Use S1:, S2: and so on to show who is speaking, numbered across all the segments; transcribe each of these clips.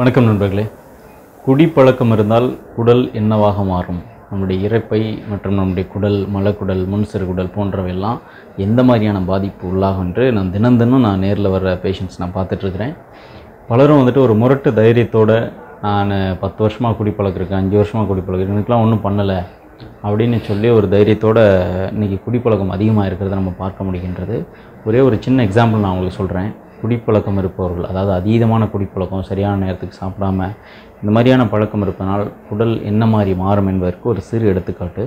S1: வணக்கம் நண்பர்களே குடிப்பழக்கம் இருந்தால் குடல் என்னவாக மாறும் நம்முடைய இரைப்பை மற்றும் நம்முடைய குடல் மலக்குடல் முன்சிறுகுடல் போன்றவையெல்லாம் எந்த மாதிரியான பாதிப்பு உள்ளாகும் என்று நான் தினம் தினம் நான் நேரில் வர்ற பேஷண்ட்ஸ் நான் பார்த்துட்ருக்கிறேன் பலரும் வந்துட்டு ஒரு முரட்டு தைரியத்தோட நான் பத்து வருஷமாக குடிப்பழக்கிருக்கேன் அஞ்சு வருஷமாக குடிப்பழக்கிருக்கேன் எனக்குலாம் ஒன்றும் பண்ணலை அப்படின்னு சொல்லி ஒரு தைரியத்தோட இன்றைக்கி குடிப்பழக்கம் அதிகமாக இருக்கிறத நம்ம பார்க்க முடிகின்றது ஒரே ஒரு சின்ன எக்ஸாம்பிள் நான் உங்களுக்கு சொல்கிறேன் குடிப்பழக்கம் இருப்பவர்கள் அதாவது அதீதமான குடிப்பழக்கம் சரியான நேரத்துக்கு சாப்பிடாம இந்த மாதிரியான பழக்கம் இருப்பதனால் குடல் என்ன மாதிரி மாறும் என்பதற்கு ஒரு சிறு எடுத்துக்காட்டு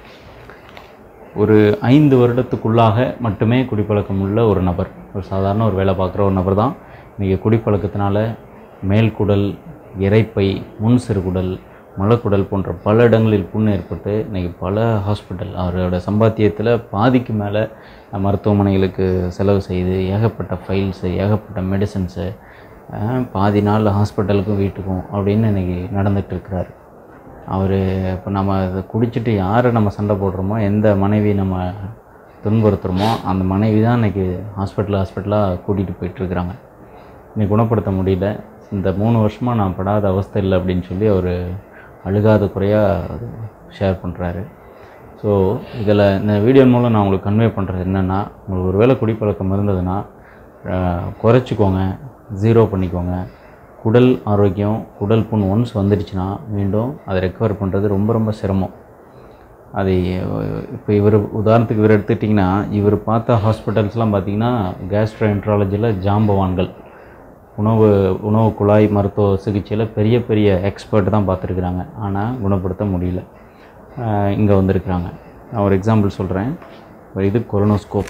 S1: ஒரு ஐந்து வருடத்துக்குள்ளாக மட்டுமே குடிப்பழக்கம் உள்ள ஒரு நபர் ஒரு சாதாரண ஒரு வேலை பார்க்குற ஒரு நபர் தான் இன்றைக்கி குடிப்பழக்கத்தினால மேல்குடல் இரைப்பை முன் சிறுகுடல் மலக்குடல் போன்ற பல இடங்களில் புண் ஏற்பட்டு இன்றைக்கி பல ஹாஸ்பிட்டல் அவரோட சம்பாத்தியத்தில் பாதிக்கு மேலே மருத்துவமனைகளுக்கு செலவு செய்து ஏகப்பட்ட ஃபைல்ஸு ஏகப்பட்ட மெடிசன்ஸு பாதி நாள் ஹாஸ்பிட்டலுக்கும் வீட்டுக்கும் அப்படின்னு இன்றைக்கி நடந்துகிட்ருக்கிறாரு அவர் இப்போ நம்ம அதை குடிச்சிட்டு யாரை நம்ம சண்டை போடுறோமோ எந்த மனைவி நம்ம துன்புறுத்துகிறோமோ அந்த மனைவி தான் இன்றைக்கி ஹாஸ்பிட்டல் ஹாஸ்பிட்டலாக கூட்டிகிட்டு போயிட்டுருக்குறாங்க இன்னைக்கு குணப்படுத்த முடியல இந்த மூணு வருஷமாக நான் படாத அவஸ்தை இல்லை அப்படின்னு சொல்லி அவர் அழுகாத குறையாக ஷேர் பண்ணுறாரு ஸோ இதில் இந்த வீடியோ மூலம் நான் உங்களுக்கு கன்வே பண்ணுறது என்னென்னா உங்களுக்கு ஒரு வேளை குடிப்பழக்கம் இருந்ததுன்னா அஹ், குறைச்சிக்கோங்க ஜீரோ பண்ணிக்கோங்க குடல் ஆரோக்கியம் குடல் புண் ஒன்ஸ் வந்துடுச்சுன்னா மீண்டும் அதை ரெக்கவர் பண்ணுறது ரொம்ப ரொம்ப சிரமம் அது இப்போ இவர் உதாரணத்துக்கு இவர் எடுத்துக்கிட்டிங்கன்னா இவர் பார்த்த ஹாஸ்பிட்டல்ஸ்லாம் பார்த்தீங்கன்னா கேஸ்ட்ரோஎன்ட்ராலஜியில் ஜாம்பவான்கள் உணவு உணவு குழாய் மருத்துவ சிகிச்சையில் பெரிய பெரிய எக்ஸ்பர்ட் தான் பார்த்துருக்குறாங்க ஆனால் குணப்படுத்த முடியல இங்கே வந்திருக்கிறாங்க நான் ஒரு எக்ஸாம்பிள் சொல்கிறேன் இது கொரோனோஸ்கோப்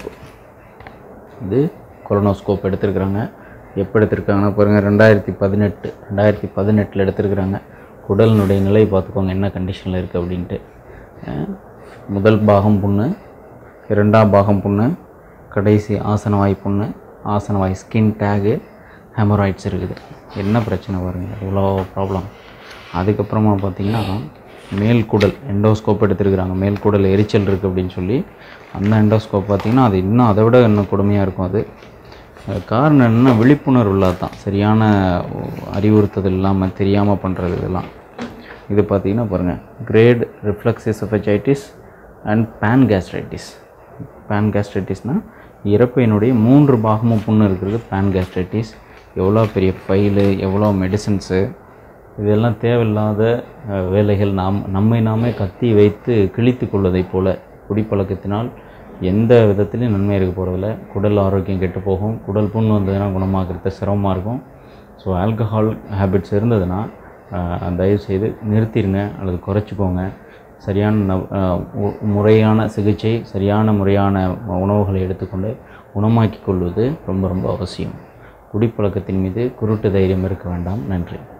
S1: இது கொரோனோஸ்கோப் எடுத்திருக்கிறாங்க எப்போ எடுத்திருக்காங்கன்னா பாருங்கள் ரெண்டாயிரத்தி பதினெட்டு ரெண்டாயிரத்தி பதினெட்டில் எடுத்திருக்கிறாங்க குடலினுடைய நிலை பார்த்துக்கோங்க என்ன கண்டிஷனில் இருக்குது அப்படின்ட்டு அஹ் முதல் பாகம் புண்ணு இரண்டாம் பாகம் புண்ணு கடைசி ஆசனவாய் புண்ணு ஆசனவாய் ஸ்கின் டேகு ஹெமராய்ட்ஸ் இருக்குது என்ன பிரச்சனை பாருங்க இவ்வளோ ப்ராப்ளம் அதுக்கப்புறமா பார்த்தீங்கன்னா மேல்குடல் எண்டோஸ்கோப் எடுத்திருக்கிறாங்க மேல்குடல் எரிச்சல் இருக்குது அப்படின்னு சொல்லி அந்த எண்டோஸ்கோப் பார்த்தீங்கன்னா அது இன்னும் அதை விட இன்னும் கொடுமையாக இருக்கும் அது அது காரணம் என்ன விழிப்புணர்வு இல்லாத தான் சரியான அறிவுறுத்தல் இல்லாமல் தெரியாமல் பண்ணுறது இதெல்லாம் இது பார்த்தீங்கன்னா பாருங்கள் grade reflux esophagitis and pan gastritis pan கேஸ்ட்ரைட்டிஸ்னால் இறப்பையினுடைய மூன்று பாகமும் புண்ணு இருக்கிறது பேன் கேஸ்ட்ரைட்டிஸ் எவ்வளோ பெரிய ஃபைலு எவ்வளோ மெடிசன்ஸு இதெல்லாம் தேவையில்லாத அஹ், வேலைகள் நாம் நம்மை நாமே கத்தி வைத்து கிழித்து கொள்வதைப் போல குடிப்பழக்கத்தினால் எந்த விதத்துலையும் நன்மை இருக்க போகிறதில்ல குடல் ஆரோக்கியம் கெட்டு போகும் குடல் புண் வந்ததுன்னா குணமாகிறது சிரமமாக இருக்கும் ஸோ ஆல்கஹால் ஹேபிட்ஸ் இருந்ததுன்னா அஹ், தயவு செய்து நிறுத்திடுங்க அல்லது குறைச்சிக்கோங்க சரியான நவ்- அஹ், உ- முறையான சிகிச்சை சரியான முறையான உணவுகளை எடுத்துக்கொண்டு குணமாக்கிக் கொள்வது ரொம்ப ரொம்ப அவசியம் குடிப்பழக்கத்தின் மீது குருட்டு தைரியம் இருக்க வேண்டாம் நன்றி